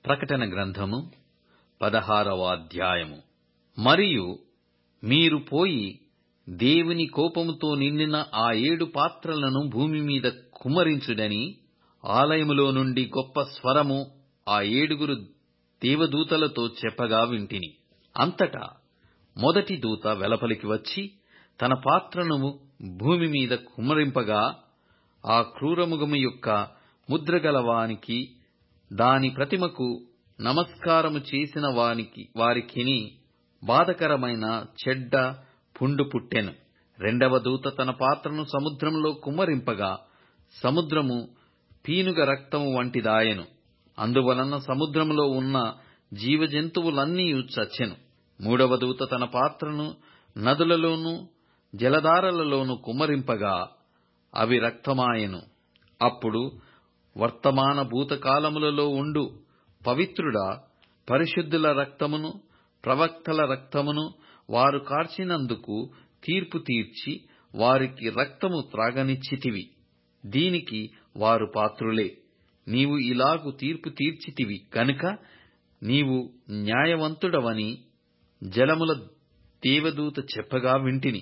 ప్రకటన గ్రంథము పదహారవ అధ్యాయము మరియు మీరు పోయి దేవుని కోపముతో నిండిన ఆ ఏడు పాత్రలను భూమి మీద కుమ్మరించుడని ఆలయములో నుండి గొప్ప స్వరము ఆ ఏడుగురు దేవదూతలతో చెప్పగా వింటిని అంతటా మొదటి దూత వెలుపలికి వచ్చి తన పాత్రను భూమి మీద కుమ్మరింపగా ఆ క్రూరమృగము యొక్క ముద్రగల వానికి దాని ప్రతిమకు నమస్కారము చేసిన వానికి వారికిని బాధకరమైన చెడ్డ పుండు పుట్టెను రెండవ దూత తన పాత్రను సముద్రంలో కుమ్మరింపగా సముద్రము పీనుగ రక్తము వంటిదాయెను అందువలన సముద్రములో ఉన్న జీవజంతువులన్నీయు చచ్చెను మూడవ దూత తన పాత్రను నదులలోను జలధారలలోను కుమ్మరింపగా అవి రక్తమాయెను అప్పుడు వర్తమాన భూతకాలములలో ఉండు పవిత్రుడా పరిశుద్ధుల రక్తమును ప్రవక్తల రక్తమును వారు కార్చినందుకు తీర్పు తీర్చి వారికి రక్తము త్రాగనిచ్చితివి దీనికి వారు పాత్రులే నీవు ఇలాగు తీర్పు తీర్చితివి కనుక నీవు న్యాయవంతుడవని జలముల దేవదూత చెప్పగా వింటిని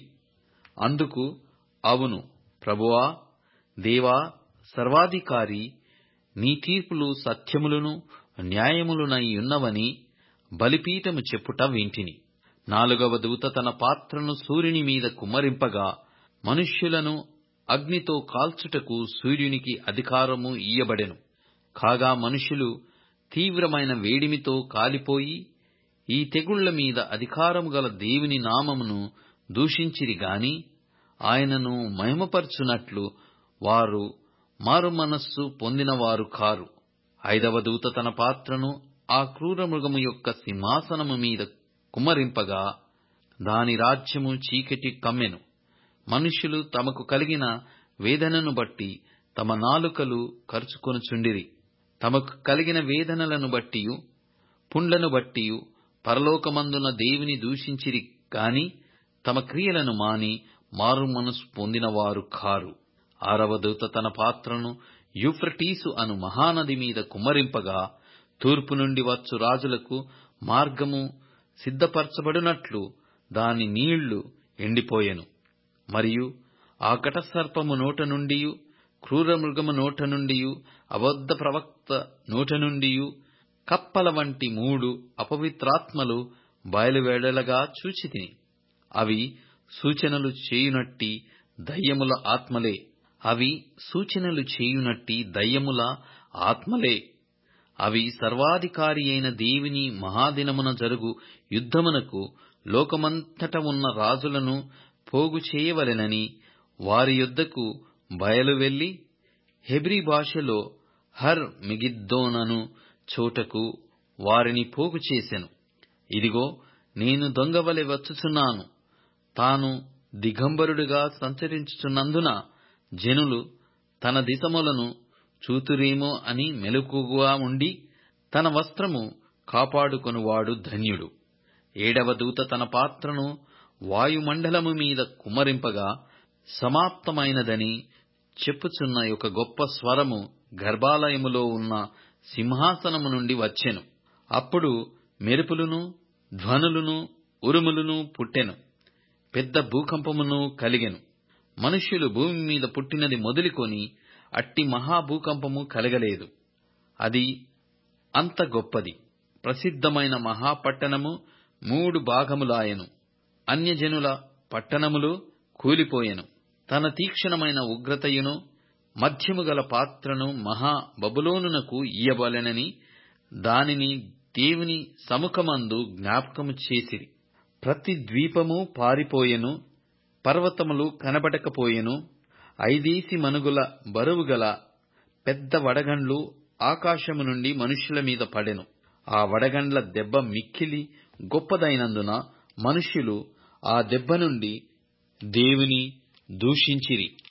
అందుకు అవును ప్రభువా దేవా సర్వాధికారి నీ తీర్పులు సత్యములను న్యాయములునై ఉన్నవని బలిపీఠము చెప్పుట వింటిని నాలుగవ దూత తన పాత్రను సూర్యుని మీద కుమ్మరింపగా మనుష్యులను అగ్నితో కాల్చుటకు సూర్యునికి అధికారము ఇయ్యబడెను కాగా మనుషులు తీవ్రమైన వేడిమితో కాలిపోయి ఈ తెగుళ్ల మీద అధికారము గల దేవుని నామమును దూషించిరి గాని ఆయనను మహిమపరచునట్లు వారు మారుమనస్సు పొందినవారు కారు ఐదవ దూత తన పాత్రను ఆ క్రూరమృగము యొక్క సింహాసనము మీద కుమ్మరింపగా దాని రాజ్యము చీకటి కమ్మెను మనుష్యులు తమకు కలిగిన వేదనను బట్టి తమ నాలుకలు కరుచుకొనుచుండిరి తమకు కలిగిన వేదనలను బట్టియు పుండ్లను బట్టియు పరలోకమందున దేవుని దూషించిరి కాని తమ క్రియలను మాని మారు మనసు పొందినవారు కారు ఆరవ దూత తన పాత్రను యూఫ్రటీసు అను మహానది మీద కుమ్మరింపగా తూర్పు నుండి వచ్చు రాజులకు మార్గము సిద్ధపరచబడినట్లు దాని నీళ్లు ఎండిపోయెను మరియు ఆ ఘటసర్పము నోట నుండియు క్రూరమృగము నోట నుండియు అబద్ధ ప్రవక్త నోట నుండియు కప్పల వంటి మూడు అపవిత్రాత్మలు బయలువెడలగా చూచితిని అవి సూచనలు చేయునట్టి దయ్యముల ఆత్మలే అవి సూచనలు చేయునట్టి దయ్యముల ఆత్మలే అవి సర్వాధికారి అయిన దేవుని మహాదినమున జరుగు యుద్ధమునకు లోకమంతట ఉన్న రాజులను పోగు చేయవలెనని వారి యొద్దకు బయలు వెళ్లి హెబ్రీ భాషలో హర్ మిగిద్దోనను చోటకు వారిని పోగు చేసెను ఇదిగో నేను దొంగవలె వచ్చుచున్నాను తాను దిగంబరుడుగా సంచరించుచున్నందున జనులు తన దిశములను చూతురేమో అని మెలకుగా ఉండి తన వస్త్రము కాపాడుకొనువాడు ధన్యుడు ఏడవ దూత తన పాత్రను వాయుమండలము మీద కుమ్మరింపగా సమాప్తమైనదని చెప్పుచున్న ఒక గొప్ప స్వరము గర్భాలయములో ఉన్న సింహాసనము నుండి వచ్చెను అప్పుడు మెరుపులును ధ్వనులును ఉరుములును పుట్టెను పెద్ద భూకంపమును కలిగెను మనుష్యులు భూమి మీద పుట్టినది మొదలుకొని అట్టి మహాభూకంపము కలగలేదు అది అంత గొప్పది ప్రసిద్ధమైన మహాపట్టణము మూడు భాగములాయెను అన్యజనుల పట్టణములు కూలిపోయెను తన తీక్షణమైన ఉగ్రతయును మధ్యము గల పాత్రను మహా బబులోనునకు ఇయ్యబలెనని దానిని దేవుని సముఖమందు జ్ఞాపకము చేసిరి ప్రతి ద్వీపము పారిపోయెను పర్వతములు కనబడకపోయెను ఐదేసి మనుగుల బరువుగల పెద్ద వడగండ్లు ఆకాశము నుండి మనుష్యుల మీద పడెను ఆ వడగండ్ల దెబ్బ మిక్కిలి గొప్పదైనందున మనుష్యులు ఆ దెబ్బ నుండి దేవుని దూషించిరి